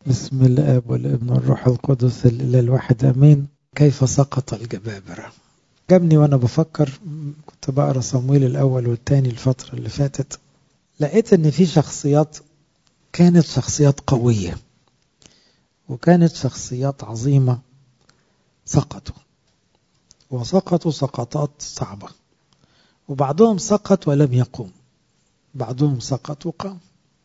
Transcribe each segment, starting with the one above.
بسم الاب والابن والروح القدس الاله الواحد امين كيف سقط الجبابره جابني وانا بفكر كنت بقرا صمويل الاول والثاني الفتره اللي فاتت لقيت ان في شخصيات كانت شخصيات قويه وكانت شخصيات عظيمه سقطوا وسقطوا سقطات صعبه وبعضهم سقط ولم يقوم بعضهم سقط وقام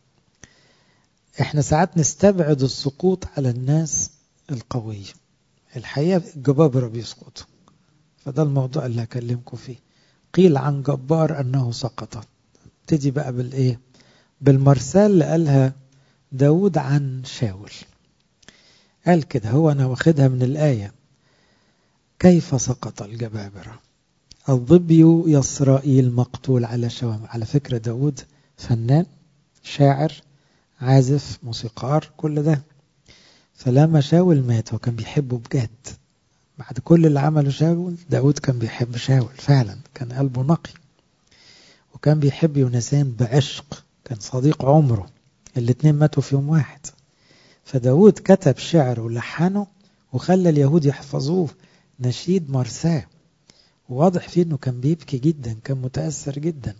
احنا ساعات نستبعد السقوط على الناس القوية الحقيقة الجبابرة بيسقطوا فده الموضوع اللي هكلمكم فيه قيل عن جبار أنه سقط ابتدي بقى بالإيه بالمرسال اللي قالها داود عن شاول قال كده هو أنا واخدها من الآية كيف سقط الجبابرة الظبي يسرائيل مقتول على شوام على فكرة داود فنان شاعر عازف موسيقار كل ده فلما شاول مات هو كان بيحبه بجد بعد كل اللي عمله شاول داود كان بيحب شاول فعلا كان قلبه نقي وكان بيحب يونسان بعشق كان صديق عمره الاتنين ماتوا في يوم واحد فداود كتب شعر ولحنه وخلى اليهود يحفظوه نشيد مرساه وواضح فيه انه كان بيبكي جدا كان متأثر جدا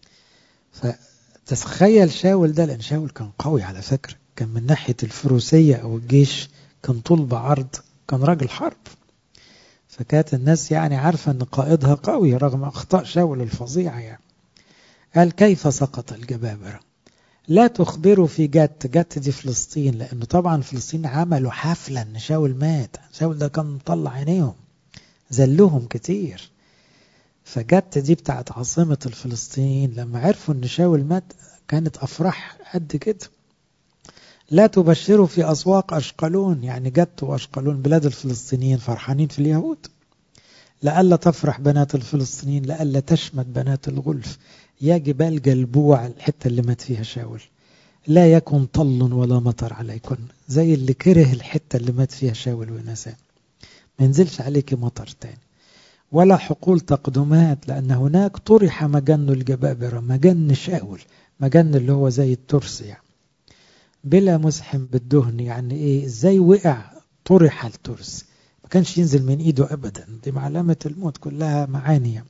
فتخيل شاول ده لان شاول كان قوي على فكرة كان من ناحية الفروسية او الجيش كان طول بعرض كان راجل حرب فكانت الناس يعني عارفة ان قائدها قوي رغم اخطاء شاول الفظيعة يعني قال كيف سقط الجبابرة لا تخبروا في جت جت دي فلسطين لانه طبعا فلسطين عملوا حفلة ان شاول مات شاول ده كان مطلع عينيهم زلهم كتير فجت دي بتاعت عاصمة الفلسطين لما عرفوا ان شاول مات كانت افراح قد كده لا تبشروا في اسواق اشقلون يعني جت واشقلون بلاد الفلسطينيين فرحانين في اليهود لألا تفرح بنات الفلسطينيين لألا تشمت بنات الغلف يا جبال جلبوع الحتة اللي مات فيها شاول لا يكن طل ولا مطر عليكن زي اللي كره الحتة اللي مات فيها شاول ونسان ما ينزلش عليك مطر تاني ولا حقول تقدمات لأن هناك طرح مجن الجبابرة مجن شاول مجن اللي هو زي الترس يعني بلا مزحم بالدهن يعني ايه ازاي وقع طرح الترس ما كانش ينزل من ايده ابدا دي معلمة الموت كلها معاني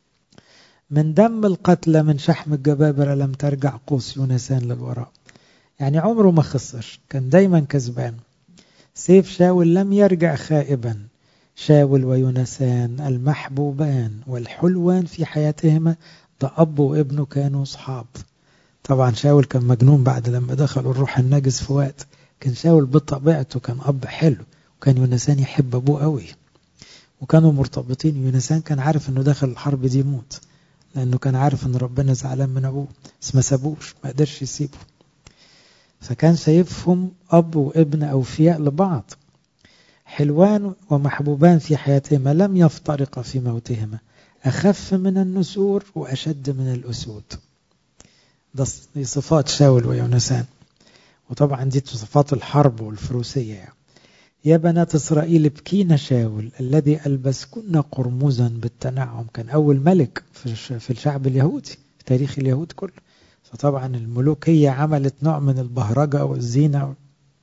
من دم القتلى من شحم الجبابرة لم ترجع قوس يونسان للوراء يعني عمره ما خسر كان دايما كسبان سيف شاول لم يرجع خائبا شاول ويونسان المحبوبان والحلوان في حياتهما ده أب وابنه كانوا أصحاب طبعا شاول كان مجنون بعد لما دخلوا الروح النجس في وقت كان شاول بطبيعته كان أب حلو وكان يونسان يحب أبوه قوي وكانوا مرتبطين يونسان كان عارف انه دخل الحرب دي يموت لانه كان عارف ان ربنا زعلان من ابوه بس ما سابوش ما قدرش يسيبه فكان شايفهم اب وابن اوفياء لبعض حلوان ومحبوبان في حياتهما لم يفترقا في موتهما أخف من النسور وأشد من الأسود ده صفات شاول ويونسان وطبعا دي صفات الحرب والفروسية يعني. يا بنات إسرائيل ابكين شاول الذي ألبسكن قرمزا بالتنعم كان أول ملك في الشعب اليهودي في تاريخ اليهود كله فطبعا الملوك هي عملت نوع من البهرجة والزينة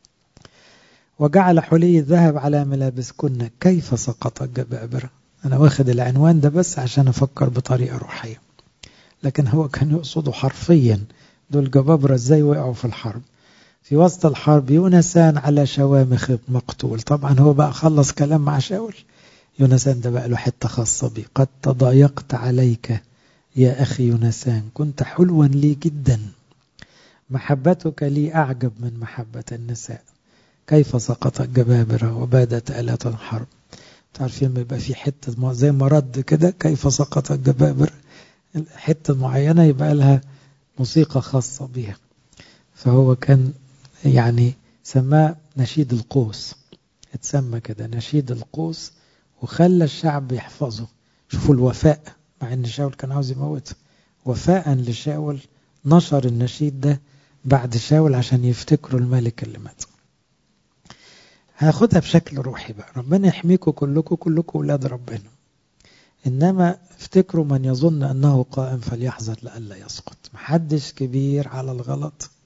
وجعل حلي الذهب على ملابسكن كيف سقط الجبابرة أنا واخد العنوان ده بس عشان أفكر بطريقة روحية لكن هو كان يقصده حرفيا دول جبابرة ازاي وقعوا في الحرب في وسط الحرب يونسان على شوامخ مقتول طبعا هو بقى خلص كلام مع شاول يونسان ده بقى له حتة خاصة بيه قد تضايقت عليك يا أخي يونسان كنت حلوا لي جدا محبتك لي أعجب من محبة النساء كيف سقط الجبابرة وبادت آلات الحرب تعرفين لما يبقى في حتة زي مرد كده كيف سقط الجبابرة حتة معينة يبقى لها موسيقى خاصة بها فهو كان يعني سماه نشيد القوس اتسمى كده نشيد القوس وخلى الشعب يحفظه شوفوا الوفاء مع ان شاول كان عاوز يموته وفاء لشاول نشر النشيد ده بعد شاول عشان يفتكروا الملك اللي مات هاخدها بشكل روحي بقى ربنا يحميكم كلكم كلكم ولاد ربنا إنما افتكروا من يظن أنه قائم فليحذر لئلا يسقط محدش كبير على الغلط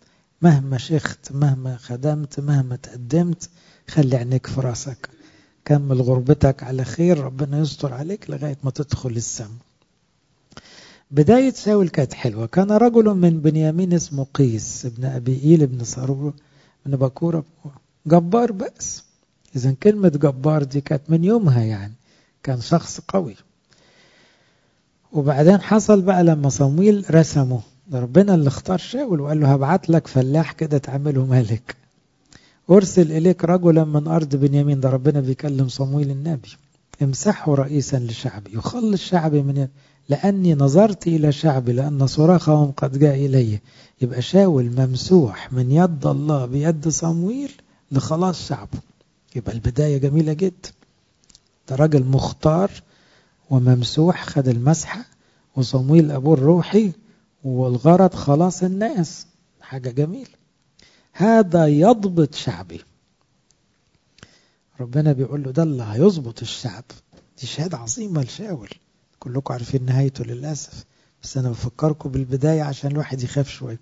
مهما شخت مهما خدمت مهما تقدمت خلي عينيك في راسك كمل غربتك على خير ربنا يستر عليك لغاية ما تدخل السم بداية شاول كانت حلوة كان رجل من بنيامين اسمه قيس ابن أبي إيل ابن صارور ابن بكورة جبار بأس إذا كلمة جبار دي كانت من يومها يعني كان شخص قوي وبعدين حصل بقى لما صمويل رسمه ده ربنا اللي اختار شاول وقال له هبعت لك فلاح كده تعمله ملك أرسل إليك رجلا من أرض بنيامين ده ربنا بيكلم صمويل النبي امسحه رئيسا لشعبي يخلص شعبي من لأني نظرت إلى شعبي لأن صراخهم قد جاء إلي يبقى شاول ممسوح من يد الله بيد صمويل لخلاص شعبه يبقى البداية جميلة جدا ده راجل مختار وممسوح خد المسحة وصمويل أبوه الروحي والغرض خلاص الناس حاجة جميلة هذا يضبط شعبي ربنا بيقول له ده اللي هيظبط الشعب دي شهادة عظيمة لشاول كلكم عارفين نهايته للأسف بس أنا بفكركم بالبداية عشان الواحد يخاف شوية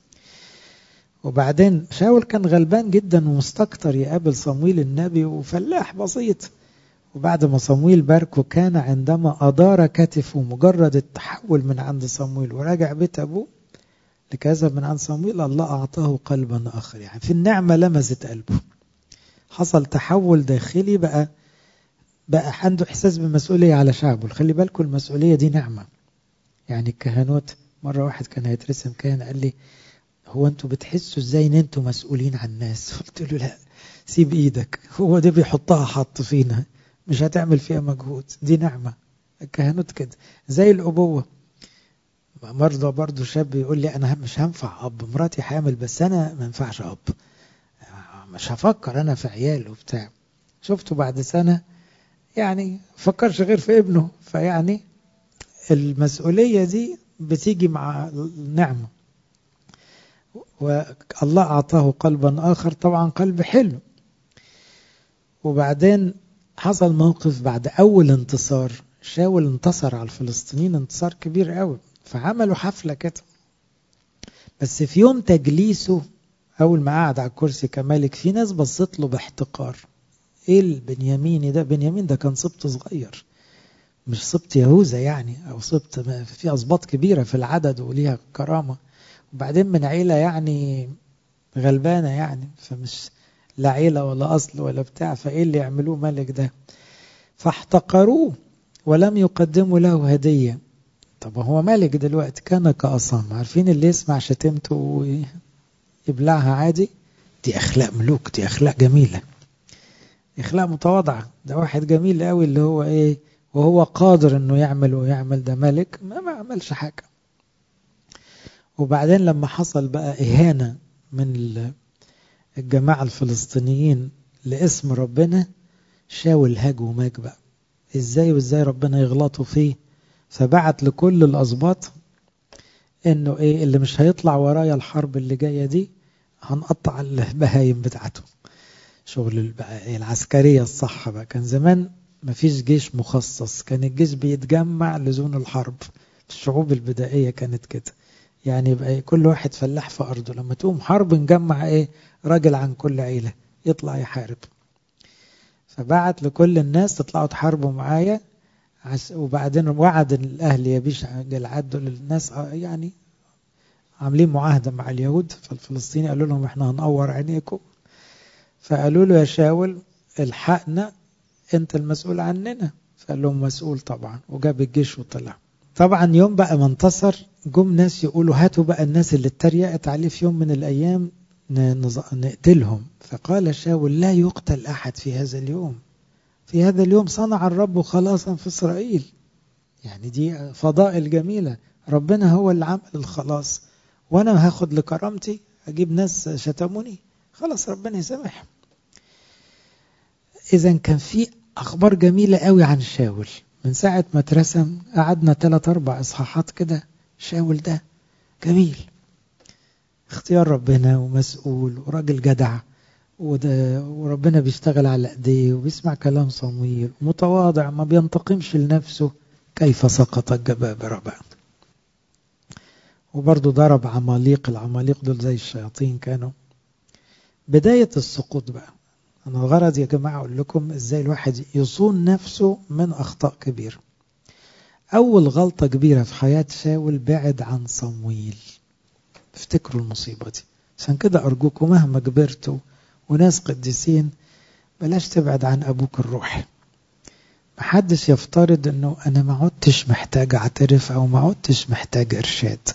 وبعدين شاول كان غلبان جدا ومستكتر يقابل صمويل النبي وفلاح بسيط وبعد ما صمويل باركه كان عندما أدار كتفه مجرد التحول من عند صمويل وراجع بيت أبوه لكذا من عند صمويل الله أعطاه قلبا آخر يعني في النعمة لمست قلبه حصل تحول داخلي بقى بقى عنده إحساس بمسؤولية على شعبه خلي بالكم المسؤولية دي نعمة يعني الكهنوت مرة واحد كان هيترسم كان قال لي هو انتوا بتحسوا ازاي ان انتوا مسؤولين عن الناس قلت له لا سيب ايدك هو ده بيحطها حط فينا مش هتعمل فيها مجهود دي نعمة الكهنوت كده زي الأبوة مرضى برضو شاب يقول لي أنا مش هنفع أب مراتي حامل بس أنا ما ينفعش أب مش هفكر أنا في عيال وبتاع شفته بعد سنة يعني فكرش غير في ابنه فيعني المسؤولية دي بتيجي مع النعمة والله أعطاه قلبا آخر طبعا قلب حلو وبعدين حصل موقف بعد أول انتصار شاول انتصر على الفلسطينيين انتصار كبير قوي فعملوا حفلة كده بس في يوم تجليسه أول ما قعد على الكرسي كملك في ناس بصت له باحتقار إيه البنياميني ده بنيامين ده كان سبط صغير مش سبط يهوذا يعني أو سبط في أسباط كبيرة في العدد وليها كرامة وبعدين من عيلة يعني غلبانة يعني فمش لا عيلة ولا أصل ولا بتاع فإيه اللي يعملوه ملك ده فاحتقروه ولم يقدموا له هدية طب هو ملك دلوقتي كان كأصام عارفين اللي يسمع شتمته ويبلعها عادي دي أخلاق ملوك دي أخلاق جميلة أخلاق متواضعة ده واحد جميل قوي اللي هو إيه وهو قادر إنه يعمل ويعمل ده ملك ما, ما عملش حاجة وبعدين لما حصل بقى إهانة من الجماعة الفلسطينيين لاسم ربنا شاول هاج وماج بقى ازاي وازاي ربنا يغلطوا فيه فبعت لكل الأسباط انه ايه اللي مش هيطلع ورايا الحرب اللي جاية دي هنقطع البهايم بتاعته شغل العسكرية الصح بقى كان زمان مفيش جيش مخصص كان الجيش بيتجمع لزون الحرب الشعوب البدائية كانت كده يعني يبقى كل واحد فلاح في أرضه لما تقوم حرب نجمع إيه راجل عن كل عيلة يطلع يحارب فبعت لكل الناس تطلعوا تحاربوا معايا وبعدين وعد الأهل يبيش جلعاد دول الناس يعني عاملين معاهدة مع اليهود فالفلسطيني قالوا لهم احنا هنقور عينيكم فقالوا له يا شاول الحقنا انت المسؤول عننا فقال لهم مسؤول طبعا وجاب الجيش وطلع طبعا يوم بقى ما انتصر جم ناس يقولوا هاتوا بقى الناس اللي اتريقت عليه في يوم من الأيام نقتلهم فقال شاول لا يقتل أحد في هذا اليوم في هذا اليوم صنع الرب خلاصا في إسرائيل يعني دي فضائل جميلة ربنا هو اللي عمل الخلاص وأنا هاخد لكرامتي أجيب ناس شتموني خلاص ربنا يسامحهم إذا كان في أخبار جميلة قوي عن شاول من ساعة ما اترسم قعدنا ثلاث أربع إصحاحات كده شاول ده جميل اختيار ربنا ومسؤول وراجل جدع وده وربنا بيشتغل على ايديه وبيسمع كلام صمويل متواضع ما بينتقمش لنفسه كيف سقط الجبابرة بعد وبرضه ضرب عماليق العماليق دول زي الشياطين كانوا بداية السقوط بقى أنا الغرض يا جماعة أقول لكم إزاي الواحد يصون نفسه من أخطاء كبيرة أول غلطة كبيرة في حياة شاول بعد عن صمويل افتكروا المصيبة دي عشان كده أرجوكم مهما كبرتوا وناس قديسين بلاش تبعد عن أبوك الروحي محدش يفترض أنه أنا ما عدتش محتاج أعترف أو ما عدتش محتاج إرشاد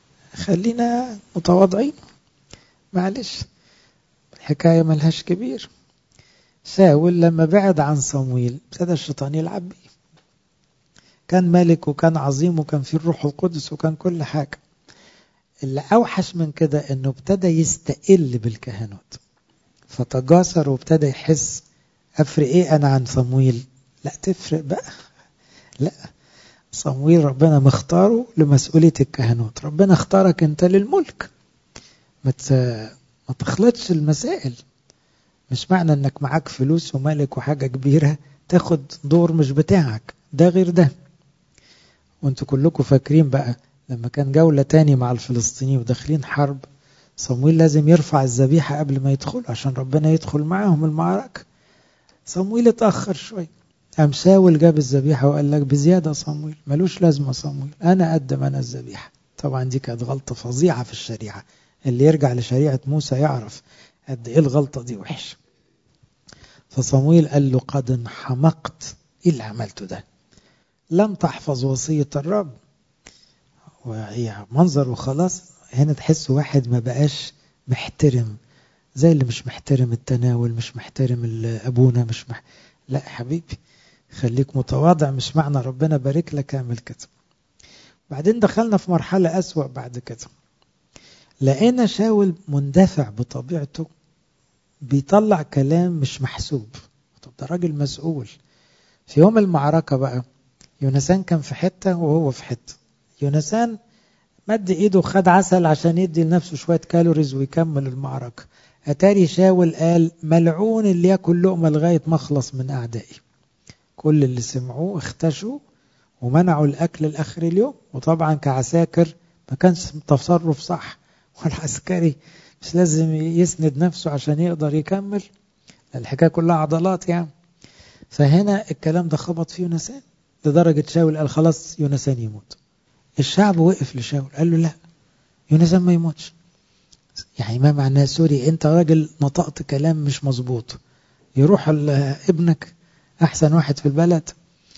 خلينا متواضعين معلش الحكاية ملهاش كبير شاول لما بعد عن صمويل ابتدى الشيطان يلعب بيه كان ملك وكان عظيم وكان فيه الروح القدس وكان كل حاجة اللي أوحش من كده أنه ابتدى يستقل بالكهنوت فتجاسر وابتدى يحس أفرق إيه أنا عن صمويل لا تفرق بقى لا صمويل ربنا مختاره لمسؤولية الكهنوت ربنا اختارك أنت للملك ما ما تخلطش المسائل مش معنى انك معاك فلوس ومالك وحاجة كبيرة تاخد دور مش بتاعك ده غير ده وانتوا كلكم فاكرين بقى لما كان جولة تاني مع الفلسطينيين وداخلين حرب صمويل لازم يرفع الذبيحة قبل ما يدخل عشان ربنا يدخل معاهم المعركة صمويل اتأخر شوي قام شاول جاب الذبيحة وقال لك بزيادة صمويل ملوش لازمة صمويل أنا أقدم أنا الذبيحة طبعا دي كانت غلطة فظيعة في الشريعة اللي يرجع لشريعة موسى يعرف قد ايه الغلطة دي وحش فصمويل قال له قد انحمقت ايه اللي عملته ده لم تحفظ وصية الرب وهي منظر وخلاص هنا تحس واحد ما بقاش محترم زي اللي مش محترم التناول مش محترم ابونا مش مح... لا حبيبي خليك متواضع مش معنى ربنا بارك لك اعمل كده بعدين دخلنا في مرحلة أسوأ بعد كده لقينا شاول مندفع بطبيعته بيطلع كلام مش محسوب طب ده راجل مسؤول في يوم المعركة بقى يونسان كان في حتة وهو في حتة يونسان مد ايده وخد عسل عشان يدي لنفسه شوية كالوريز ويكمل المعركة أتاري شاول قال ملعون اللي ياكل لقمة لغاية ما اخلص من أعدائي كل اللي سمعوه اختشوا ومنعوا الأكل لآخر اليوم وطبعا كعساكر ما كانش تصرف صح والعسكري مش لازم يسند نفسه عشان يقدر يكمل الحكاية كلها عضلات يعني فهنا الكلام ده خبط في يونسان لدرجة شاول قال خلاص يونسان يموت الشعب وقف لشاول قال له لا يونسان ما يموتش يعني ما معناه سوري انت راجل نطقت كلام مش مظبوط يروح ابنك احسن واحد في البلد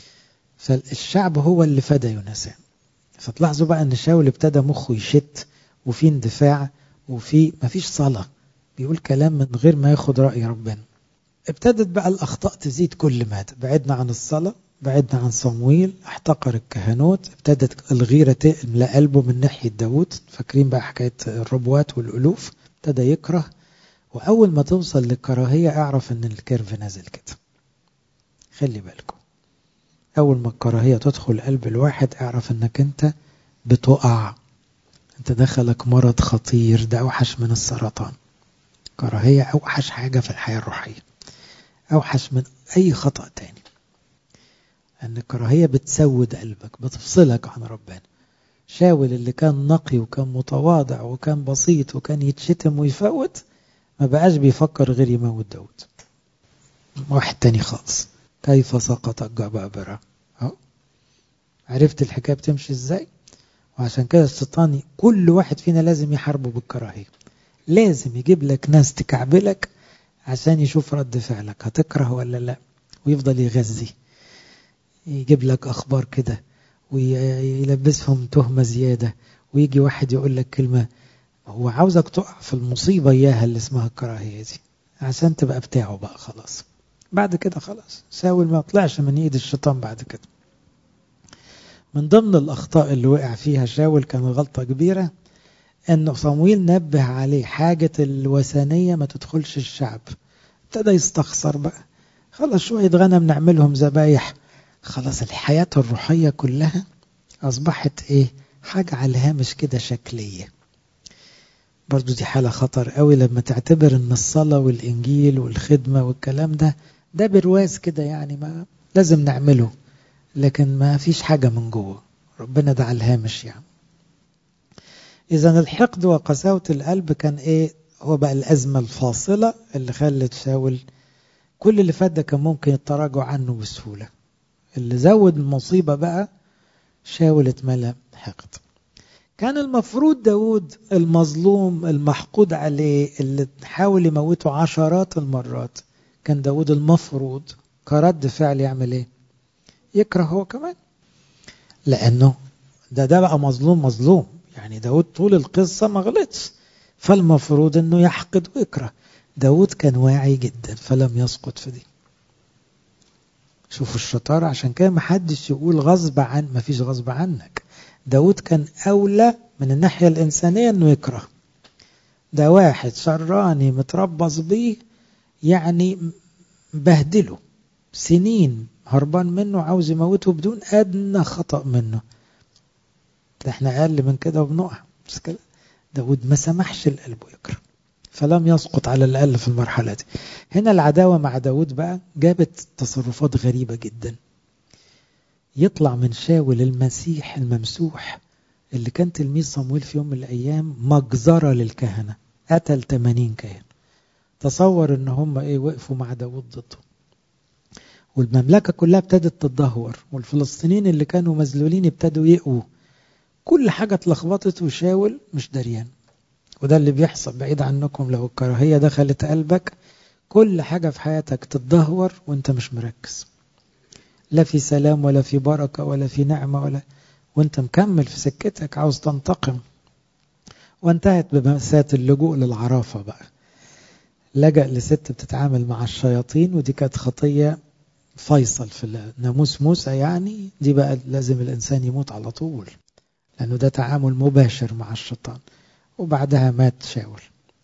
فالشعب هو اللي فدى يونسان فتلاحظوا بقى ان شاول ابتدى مخه يشت وفي اندفاع وفي مفيش صلاة بيقول كلام من غير ما ياخد رأي ربنا ابتدت بقى الأخطاء تزيد كل ما بعدنا عن الصلاة بعدنا عن صمويل احتقر الكهنوت ابتدت الغيرة تملى قلبه من ناحية داود فاكرين بقى حكاية الربوات والألوف ابتدى يكره وأول ما توصل للكراهية اعرف ان الكيرف نازل كده خلي بالكم أول ما الكراهية تدخل قلب الواحد اعرف انك انت بتقع انت دخلك مرض خطير ده اوحش من السرطان كراهية اوحش حاجة في الحياة الروحية اوحش من اي خطأ تاني ان الكراهية بتسود قلبك بتفصلك عن ربنا شاول اللي كان نقي وكان متواضع وكان بسيط وكان يتشتم ويفوت ما بقاش بيفكر غير يموت داود واحد تاني خالص كيف سقط الجبابرة عرفت الحكاية بتمشي ازاي وعشان كده الشيطان كل واحد فينا لازم يحاربه بالكراهية لازم يجيب لك ناس تكعبلك عشان يشوف رد فعلك هتكره ولا لا ويفضل يغذي يجيب لك أخبار كده ويلبسهم تهمة زيادة ويجي واحد يقول لك كلمة هو عاوزك تقع في المصيبة إياها اللي اسمها الكراهية دي عشان تبقى بتاعه بقى خلاص بعد كده خلاص ساول ما طلعش من ايد الشيطان بعد كده من ضمن الأخطاء اللي وقع فيها شاول كان غلطة كبيرة أنه صمويل نبه عليه حاجة الوثنية ما تدخلش الشعب ابتدى يستخسر بقى خلاص شوية غنم نعملهم ذبايح خلاص الحياة الروحية كلها أصبحت إيه حاجة على الهامش كده شكلية برضو دي حالة خطر قوي لما تعتبر ان الصلاة والإنجيل والخدمة والكلام ده ده برواز كده يعني ما لازم نعمله لكن ما فيش حاجة من جوه ربنا ده على الهامش يعني إذا الحقد وقساوة القلب كان إيه هو بقى الأزمة الفاصلة اللي خلت شاول كل اللي فات ده كان ممكن التراجع عنه بسهولة اللي زود المصيبة بقى شاول اتملى حقد كان المفروض داود المظلوم المحقود عليه اللي حاول يموته عشرات المرات كان داود المفروض كرد فعل يعمل ايه يكره هو كمان لانه ده ده بقى مظلوم مظلوم يعني داود طول القصة ما غلطش فالمفروض انه يحقد ويكره داود كان واعي جدا فلم يسقط في دي شوفوا الشطارة عشان كده محدش يقول غصب عن ما فيش غصب عنك داود كان أولى من الناحية الإنسانية أنه يكره ده واحد شراني متربص بيه يعني بهدله سنين هربان منه عاوز يموته بدون أدنى خطأ منه ده احنا أقل من كده وبنقع بس كده داود ما سمحش القلب يكره فلم يسقط على الأقل في المرحلة دي هنا العداوة مع داود بقى جابت تصرفات غريبة جدا يطلع من شاول المسيح الممسوح اللي كان تلميذ صمويل في يوم من الأيام مجزرة للكهنة قتل 80 كاهن تصور ان هم ايه وقفوا مع داود ضده والمملكة كلها ابتدت تتدهور والفلسطينيين اللي كانوا مذلولين ابتدوا يقووا كل حاجة اتلخبطت وشاول مش دريان وده اللي بيحصل بعيد عنكم لو الكراهية دخلت قلبك كل حاجة في حياتك تتدهور وانت مش مركز لا في سلام ولا في بركة ولا في نعمة ولا وانت مكمل في سكتك عاوز تنتقم وانتهت بمأساة اللجوء للعرافة بقى لجأ لست بتتعامل مع الشياطين ودي كانت خطية فيصل في ناموس موسى يعني دي بقى لازم الإنسان يموت على طول لأنه ده تعامل مباشر مع الشيطان وبعدها مات شاول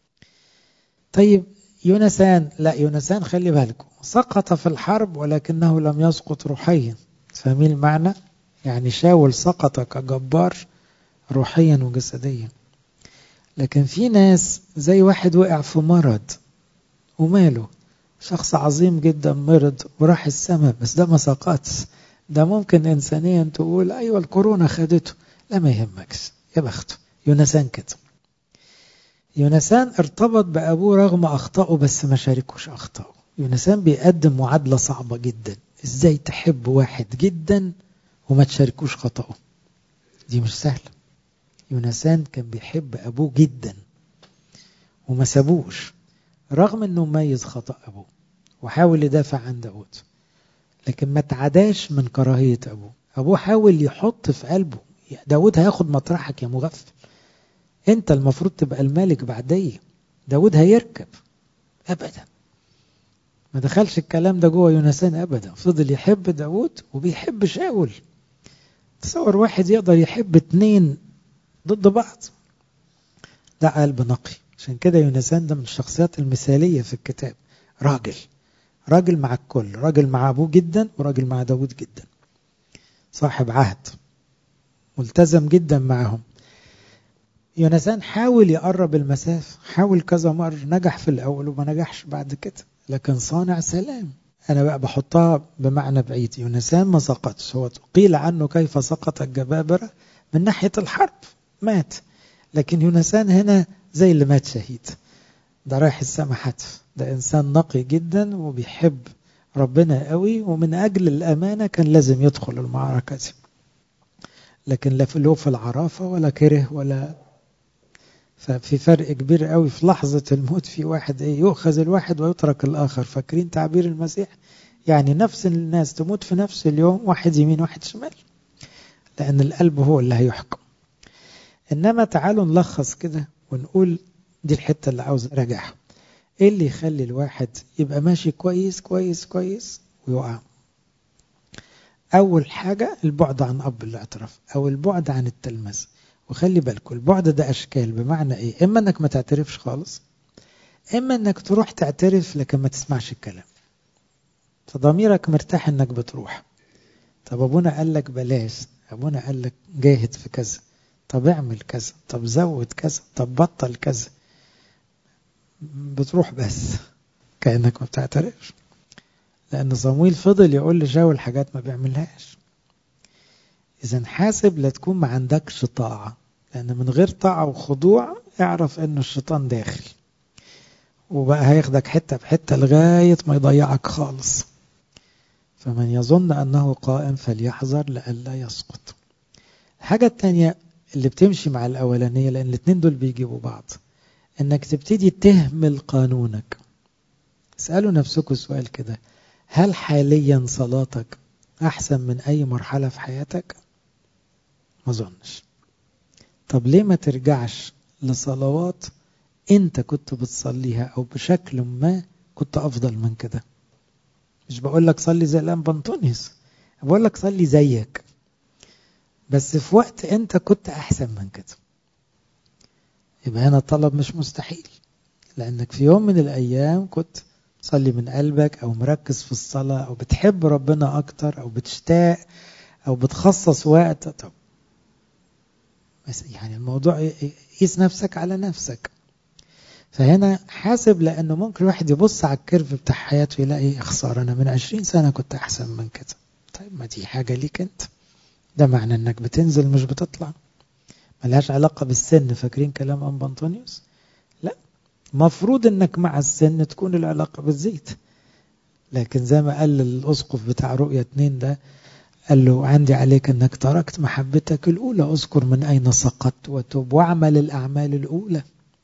طيب يونسان لا يونسان خلي بالكم سقط في الحرب ولكنه لم يسقط روحيا فاهمين المعنى يعني شاول سقط كجبار روحيا وجسديا لكن في ناس زي واحد وقع في مرض وماله شخص عظيم جدا مرض وراح السماء بس ده ما سقطش ده ممكن انسانيا تقول ايوه الكورونا خدته لا ما يهمكش يا بخته يونسان كده يونسان ارتبط بأبوه رغم أخطائه بس ما شاركوش أخطائه يونسان بيقدم معادلة صعبة جدا إزاي تحب واحد جدا وما تشاركوش خطأه دي مش سهلة يونسان كان بيحب أبوه جدا وما سابوش رغم أنه ميز خطأ أبوه وحاول يدافع عن داود لكن ما تعداش من كراهية أبوه أبوه حاول يحط في قلبه داود هياخد مطرحك يا مغفل انت المفروض تبقى الملك بعدي داود هيركب ابدا ما دخلش الكلام ده جوه يونسان ابدا فضل يحب داود وبيحب شاول تصور واحد يقدر يحب اتنين ضد بعض ده قلب نقي عشان كده يونسان ده من الشخصيات المثالية في الكتاب راجل راجل مع الكل راجل مع أبوه جدا وراجل مع داود جدا صاحب عهد ملتزم جدا معهم يونسان حاول يقرب المسافة حاول كذا مرة نجح في الأول وما نجحش بعد كده لكن صانع سلام أنا بقى بحطها بمعنى بعيد يونسان ما سقطش هو قيل عنه كيف سقط الجبابرة من ناحية الحرب مات لكن يونسان هنا زي اللي مات شهيد ده رايح السما حتف ده إنسان نقي جدا وبيحب ربنا قوي ومن أجل الأمانة كان لازم يدخل المعركة دي لكن لا له في العرافة ولا كره ولا ففي فرق كبير قوي في لحظة الموت في واحد ايه يؤخذ الواحد ويترك الآخر فاكرين تعبير المسيح يعني نفس الناس تموت في نفس اليوم واحد يمين واحد شمال لأن القلب هو اللي هيحكم إنما تعالوا نلخص كده ونقول دي الحتة اللي عاوز أراجعها إيه اللي يخلي الواحد يبقى ماشي كويس كويس كويس ويقع أول حاجة البعد عن أب الاعتراف أو البعد عن التلمذ وخلي بالكم البعد ده أشكال بمعنى إيه إما أنك ما تعترفش خالص إما أنك تروح تعترف لكن ما تسمعش الكلام فضميرك مرتاح أنك بتروح طب أبونا قال لك بلاش أبونا قال لك جاهد في كذا طب اعمل كذا طب زود كذا طب بطل كذا بتروح بس كأنك ما بتعترفش لأن صمويل فضل يقول لشاول حاجات ما بيعملهاش إذا حاسب لا تكون ما عندكش طاعة لأن من غير طاعة وخضوع اعرف أنه الشيطان داخل وبقى هياخدك حتة بحتة لغاية ما يضيعك خالص فمن يظن أنه قائم فليحذر لئلا يسقط الحاجة التانية اللي بتمشي مع الأولانية لأن الاتنين دول بيجيبوا بعض انك تبتدي تهمل قانونك اسألوا نفسكم سؤال كده هل حاليا صلاتك أحسن من أي مرحلة في حياتك؟ ما ظنش طب ليه ما ترجعش لصلوات انت كنت بتصليها او بشكل ما كنت افضل من كده مش بقول لك صلي زي الان بنطونيوس بقول لك صلي زيك بس في وقت انت كنت احسن من كده يبقى هنا الطلب مش مستحيل لانك في يوم من الايام كنت تصلي من قلبك او مركز في الصلاة او بتحب ربنا اكتر او بتشتاق او بتخصص وقت طب بس يعني الموضوع قيس نفسك على نفسك فهنا حاسب لانه ممكن الواحد يبص على الكيرف بتاع حياته يلاقي خسارة انا من عشرين سنة كنت احسن من كده طيب ما دي حاجة ليك انت ده معنى انك بتنزل مش بتطلع ملهاش علاقة بالسن فاكرين كلام ام بنطونيوس لا مفروض انك مع السن تكون العلاقة بتزيد لكن زي ما قال الاسقف بتاع رؤية اتنين ده قال له عندي عليك انك تركت محبتك الاولى اذكر من اين سقطت وتوب واعمل الاعمال الاولى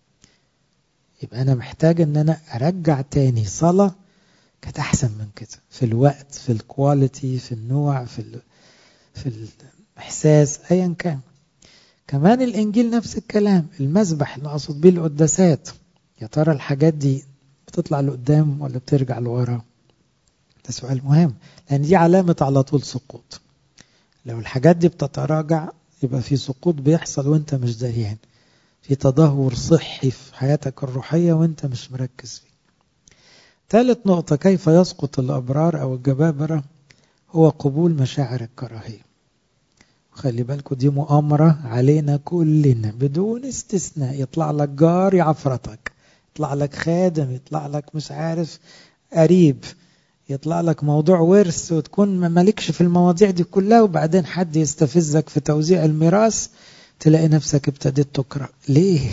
يبقى انا محتاج ان انا ارجع تاني صلاة كانت احسن من كده في الوقت في الكواليتي في النوع في ال... في الاحساس ايا كان كمان الانجيل نفس الكلام المذبح اللي اقصد بيه القداسات يا ترى الحاجات دي بتطلع لقدام ولا بترجع لورا ده سؤال مهم لان دي علامة على طول سقوط لو الحاجات دي بتتراجع يبقى في سقوط بيحصل وانت مش دريان في تدهور صحي في حياتك الروحية وانت مش مركز فيه ثالث نقطة كيف يسقط الأبرار أو الجبابرة هو قبول مشاعر الكراهية خلي بالكم دي مؤامرة علينا كلنا بدون استثناء يطلع لك جار يعفرتك يطلع لك خادم يطلع لك مش عارف قريب يطلع لك موضوع ورث وتكون مالكش في المواضيع دي كلها وبعدين حد يستفزك في توزيع الميراث تلاقي نفسك ابتديت تكره ليه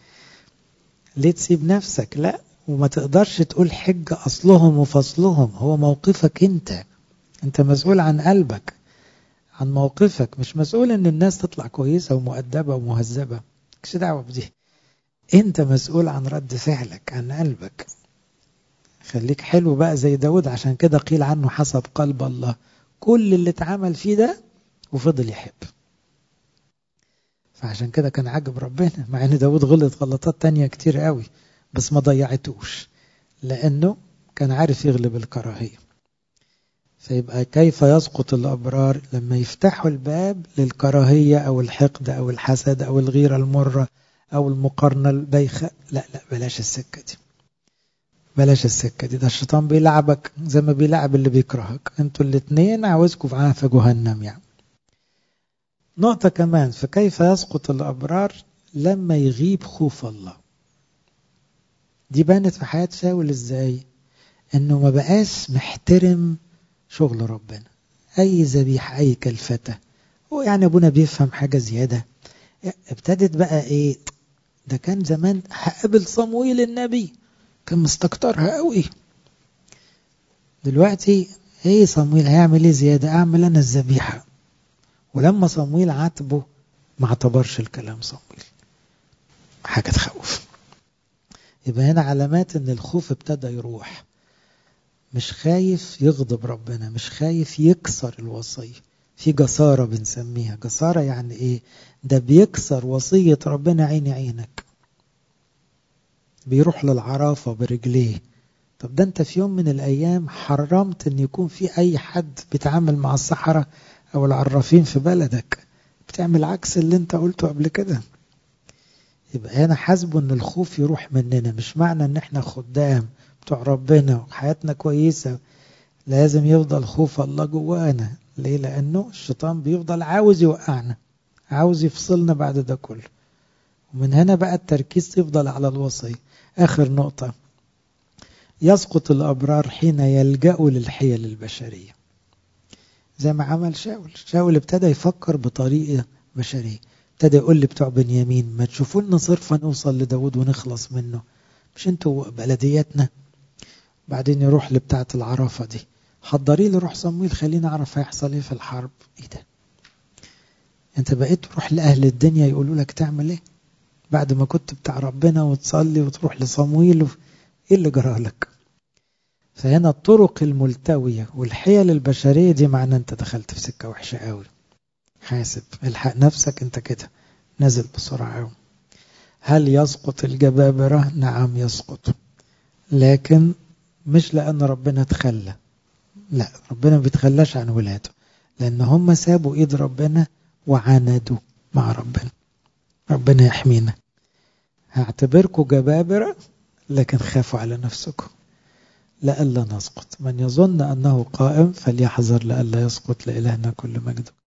ليه تسيب نفسك لا وما تقدرش تقول حجة أصلهم وفصلهم هو موقفك أنت أنت مسؤول عن قلبك عن موقفك مش مسؤول ان الناس تطلع كويسة ومؤدبة ومهذبة مش دعوة بدي انت مسؤول عن رد فعلك عن قلبك خليك حلو بقى زي داود عشان كده قيل عنه حسب قلب الله كل اللي اتعمل فيه ده وفضل يحب فعشان كده كان عجب ربنا مع ان داود غلط غلطات تانية كتير قوي بس ما ضيعتوش لانه كان عارف يغلب الكراهيه فيبقى كيف يسقط الأبرار لما يفتحوا الباب للكراهية أو الحقد أو الحسد أو الغيرة المرة أو المقارنة البايخة لا لا بلاش السكة دي بلاش السكة دي ده الشيطان بيلعبك زي ما بيلعب اللي بيكرهك انتوا الاتنين عاوزكم في في جهنم يعني نقطة كمان فكيف يسقط الأبرار لما يغيب خوف الله دي بانت في حياة شاول ازاي انه ما بقاش محترم شغل ربنا أي ذبيحة أي كلفتة هو يعني أبونا بيفهم حاجة زيادة ابتدت بقى إيه ده كان زمان هقابل صمويل النبي كان مستكترها قوي دلوقتي ايه صمويل هيعمل ايه زيادة اعمل انا الذبيحة ولما صمويل عاتبه ما اعتبرش الكلام صمويل حاجة تخوف يبقى هنا علامات ان الخوف ابتدى يروح مش خايف يغضب ربنا مش خايف يكسر الوصية في جسارة بنسميها جسارة يعني ايه ده بيكسر وصية ربنا عيني عينك بيروح للعرافة برجليه طب ده انت في يوم من الايام حرمت ان يكون في اي حد بيتعامل مع الصحراء او العرافين في بلدك بتعمل عكس اللي انت قلته قبل كده يبقى هنا حاسبه ان الخوف يروح مننا مش معنى ان احنا خدام بتوع ربنا وحياتنا كويسة لازم يفضل خوف الله جوانا ليه لأنه الشيطان بيفضل عاوز يوقعنا عاوز يفصلنا بعد ده كله ومن هنا بقى التركيز يفضل على الوصية آخر نقطة يسقط الأبرار حين يلجأوا للحيل البشرية زي ما عمل شاول شاول ابتدى يفكر بطريقة بشرية ابتدى يقول لي بتوع بنيامين ما تشوفوا لنا صرفة نوصل لداود ونخلص منه مش انتوا بلدياتنا بعدين يروح لبتاعة العرافة دي حضري لي روح صمويل خليني اعرف هيحصل ايه في الحرب ايه ده انت بقيت تروح لاهل الدنيا يقولوا لك تعمل ايه بعد ما كنت بتاع ربنا وتصلي وتروح لصمويل و... ايه اللي جرالك فهنا الطرق الملتوية والحيل البشرية دي معناه انت دخلت في سكة وحشة قوي حاسب الحق نفسك انت كده نزل بسرعة قوي هل يسقط الجبابرة نعم يسقط لكن مش لأن ربنا تخلى لا ربنا ما بيتخلاش عن ولاده لأن هم سابوا إيد ربنا وعاندوا مع ربنا ربنا يحمينا هعتبركم جبابرة لكن خافوا على نفسكم لئلا نسقط من يظن أنه قائم فليحذر لئلا يسقط لإلهنا كل مجد